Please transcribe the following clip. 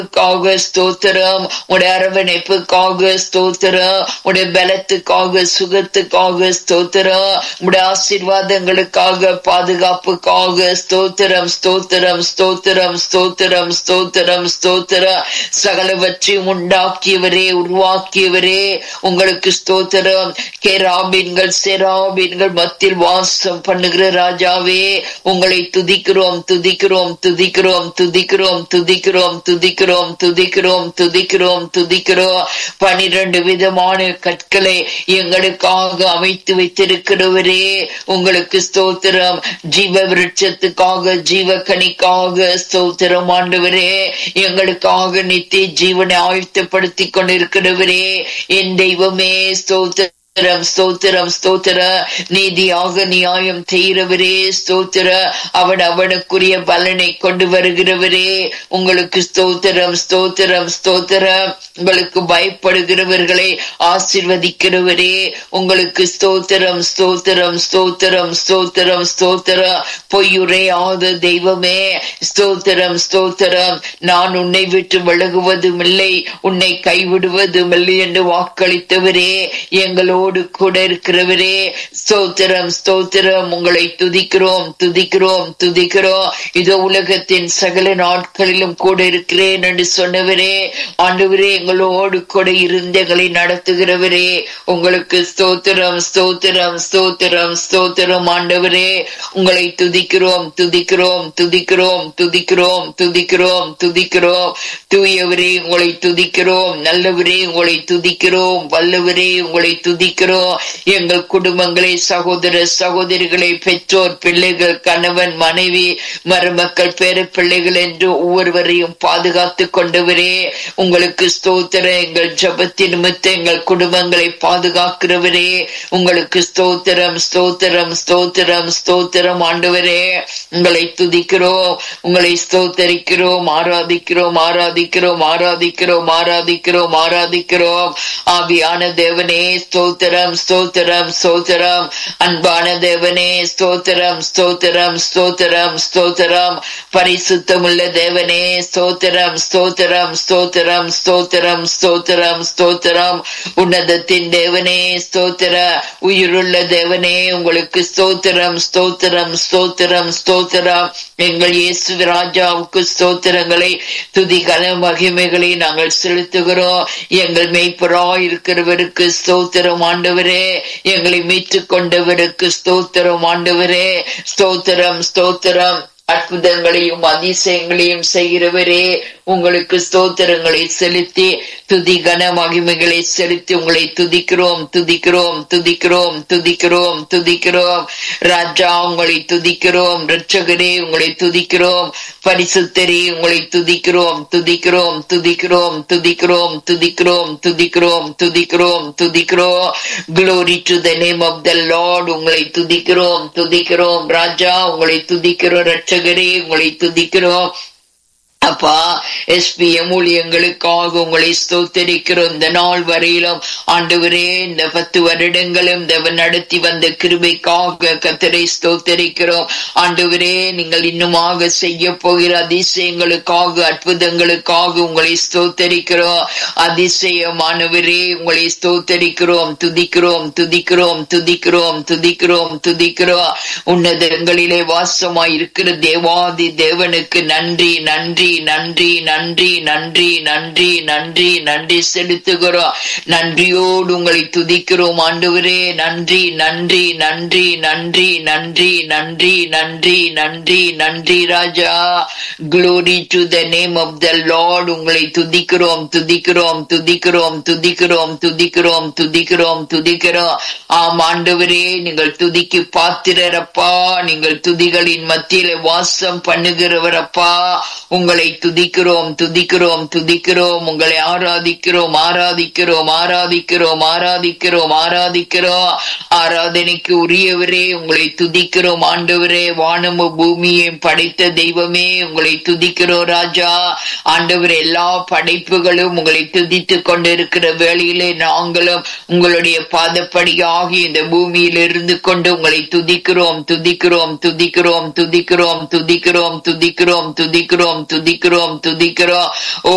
க்காக ஸ்தோத்திரம் உடைய அரவணைப்புக்காக ஸ்தோத்திரம் உடைய பலத்துக்காக சுகத்துக்காக ஸ்தோத்திரம் உடைய ஆசீர்வாதங்களுக்காக பாதுகாப்புக்காக ஸ்தோத்திரம் ஸ்தோத்திரம் ஸ்தோத்திரம் ஸ்தோத்திரம் ஸ்தோத்திரம் ஸ்தோத்திரம் சகலவற்றையும் உண்டாக்கியவரே உருவாக்கியவரே உங்களுக்கு ஸ்தோத்திரம் கேராபீன்கள் செராபீன்கள் மத்தியில் வாசம் பண்ணுகிற ராஜாவே உங்களை துதிக்கிறோம் துதிக்கிறோம் துதிக்கிறோம் துதிக்கிறோம் துதிக்கிறோம் துதிக்கிறோம் துதிக்கிறோம் துதிக்கிறோம் துதிக்கிறோம் பனிரெண்டு விதமான கற்களை எங்களுக்காக அமைத்து வைத்திருக்கிறவரே உங்களுக்கு ஸ்தோத்திரம் ஜீவ விருட்சத்துக்காக ஜீவ கனிக்காக ஸ்தோத்திரம் ஆண்டவரே எங்களுக்காக நித்திய ஜீவனை ஆயுத்தப்படுத்தி கொண்டிருக்கிறவரே என் தெய்வமே ஸ்தோத்திரம் ஸ்தோத்திரம் ஸ்தோத்திரம் ஸ்தோத்திர நீதியாக நியாயம் செய்கிறவரே ஸ்தோத்திர அவன் அவனுக்குரிய பலனை கொண்டு வருகிறவரே உங்களுக்கு ஸ்தோத்திரம் ஸ்தோத்திரம் ஸ்தோத்திரம் உங்களுக்கு பயப்படுகிறவர்களை ஆசிர்வதிக்கிறவரே உங்களுக்கு ஸ்தோத்திரம் ஸ்தோத்திரம் ஸ்தோத்திரம் ஸ்தோத்திரம் ஸ்தோத்திரம் பொய்யுரையாத தெய்வமே ஸ்தோத்திரம் ஸ்தோத்திரம் நான் உன்னை விட்டு விலகுவதும் இல்லை உன்னை கைவிடுவதும் இல்லை என்று வாக்களித்தவரே எங்களோடு கூட இருக்கிறவரே ஸ்தோத்திரம் ஸ்தோத்திரம் உங்களை துதிக்கிறோம் துதிக்கிறோம் துதிக்கிறோம் இதோ உலகத்தின் சகல நாட்களிலும் கூட இருக்கிறேன் என்று சொன்னவரே ஆண்டவரே எங்களோடு கூட இருந்து எங்களை நடத்துகிறவரே உங்களுக்கு ஸ்தோத்திரம் ஸ்தோத்திரம் ஸ்தோத்திரம் ஸ்தோத்திரம் ஆண்டவரே உங்களை துதிக்கிறோம் துதிக்கிறோம் துதிக்கிறோம் துதிக்கிறோம் துதிக்கிறோம் துதிக்கிறோம் தூயவரே உங்களை துதிக்கிறோம் நல்லவரே உங்களை துதிக்கிறோம் வல்லவரே உங்களை துதிக்கிறோம் எங்கள் குடும்பங்களை சகோதர சகோதரிகளை பெற்றோர் பிள்ளைகள் கணவன் மனைவி மருமக்கள் பேர பிள்ளைகள் என்று ஒவ்வொருவரையும் பாதுகாத்து கொண்டவரே உங்களுக்கு ஸ்தோத்திர எங்கள் ஜபத்தின் நிமித்த எங்கள் குடும்பங்களை பாதுகாக்கிறவரே உங்களுக்கு ஸ்தோத்திரம் ஸ்தோத்திரம் ஸ்தோத்திரம் ஸ்தோத்திரம் ஆண்டவரே உங்களை துதிக்கிறோம் உங்களை ஸ்தோத்தரிக்கிறோம் ஆராதிக்கிறோம் ஆராதிக்கிறோம் ஆராதிக்கிறோம் ஆராதிக்கிறோம் ஆராதிக்கிறோம் ஆவியான தேவனே ஸ்தோத்திரம் ஸ்தோத்திரம் ஸ்தோத்திரம் அன்பான தேவனே ஸ்தோத்திரம் ஸ்தோத்திரம் ஸ்தோத்திரம் ஸ்தோத்திரம் பரிசுத்தமுள்ள தேவனே ஸ்தோத்திரம் ஸ்தோத்திரம் ஸ்தோத்திரம் ஸ்தோத்திரம் ஸ்தோத்திரம் ஸ்தோத்திரம் உன்னதத்தின் தேவனே ஸ்தோத்திர உயிருள்ள தேவனே உங்களுக்கு ஸ்தோத்திரம் ஸ்தோத்திரம் ஸ்தோத்திரம் ஸ்தோத்திரம் எங்கள் இயேசு ராஜாவுக்கு ஸ்தோத்திரங்களை துதிகன மகிமைகளை நாங்கள் செலுத்துகிறோம் எங்கள் மெய்ப்பராய் இருக்கிறவருக்கு ஸ்தோத்திரம் ஆண்டவரே எங்களை மீட்டுக் கொண்டவருக்கு ஸ்தோத்திரம் ஆண்டவரே ஸ்தோத்திரம் ஸ்தோத்திரம் அற்புதங்களையும் அதிசயங்களையும் செய்கிறவரே உங்களுக்கு ஸ்தோத்திரங்களை செலுத்தி துதி கன மகிமைகளை செலுத்தி உங்களை துதிக்கிறோம் துதிக்கிறோம் துதிக்கிறோம் துதிக்கிறோம் துதிக்கிறோம் ராஜா உங்களை துதிக்கிறோம் ரட்சகரே உங்களை துதிக்கிறோம் பரிசுத்தரே உங்களை துதிக்கிறோம் துதிக்கிறோம் துதிக்கிறோம் துதிக்கிறோம் துதிக்கிறோம் துதிக்கிறோம் துதிக்கிறோம் துதிக்கிறோம் glory to the name of the lord உங்களை துதிக்கிறோம் துதிக்கிறோம் ராஜா உங்களை துதிக்கிறோம் ரட்சகரே உங்களை துதிக்கிறோம் அப்பா எஸ்பிஎம் ஊழியங்களுக்காக உங்களை ஸ்தோத்தரிக்கிறோம் இந்த நாள் வரையிலும் ஆண்டவரே இந்த பத்து வருடங்களும் தேவன் நடத்தி வந்த கிருபைக்காக கத்தரை ஸ்தோத்தரிக்கிறோம் ஆண்டவரே நீங்கள் இன்னுமாக செய்ய போகிற அதிசயங்களுக்காக அற்புதங்களுக்காக உங்களை ஸ்தோத்தரிக்கிறோம் அதிசயமானவரே உங்களை ஸ்தோத்தரிக்கிறோம் துதிக்கிறோம் துதிக்கிறோம் துதிக்கிறோம் துதிக்கிறோம் துதிக்கிறோம் உன்னதங்களிலே வாசமாய் இருக்கிற தேவாதி தேவனுக்கு நன்றி நன்றி நன்றி நன்றி நன்றி நன்றி நன்றி நன்றி செலுத்துகிறோம் நன்றியோடு உங்களை துதிக்கிறோம் ஆண்டவரே நன்றி நன்றி நன்றி நன்றி நன்றி நன்றி நன்றி நன்றி நன்றி ராஜா glory to the name of the lord உங்களை துதிக்கிறோம் துதிக்கிறோம் துதிக்கிறோம் துதிக்கிறோம் துதிக்கிறோம் துதிக்கிறோம் துதிக்கிறோம் ஆம் ஆண்டவரே நீங்கள் துதிக்கு பாத்திரரப்பா நீங்கள் துதிகளின் மத்தியில வாசம் பண்ணுகிறவரப்பா உங்களை துதிக்கிறோம் துதிக்கிறோம் துதிக்கிறோம் உங்களை ஆராதிக்கிறோம் ஆராதிக்கிறோம் ஆராதிக்கிறோம் ஆராதிக்கிறோம் ஆராதிக்கிறோம் ஆராதனைக்கு உரியவரே உங்களை துதிக்கிறோம் ஆண்டவரே வானமும் பூமியையும் படைத்த தெய்வமே உங்களை துதிக்கிறோம் ராஜா ஆண்டவர் எல்லா படைப்புகளும் உங்களை துதித்துக் கொண்டிருக்கிற வேளையிலே நாங்களும் உங்களுடைய பாதப்படியாகி இந்த பூமியில் இருந்து கொண்டு உங்களை துதிக்கிறோம் துதிக்கிறோம் துதிக்கிறோம் துதிக்கிறோம் துதிக்கிறோம் துதிக்கிறோம் துதிக்கிறோம் துதிக்கிறோம் துதிக்கிறோம் ஓ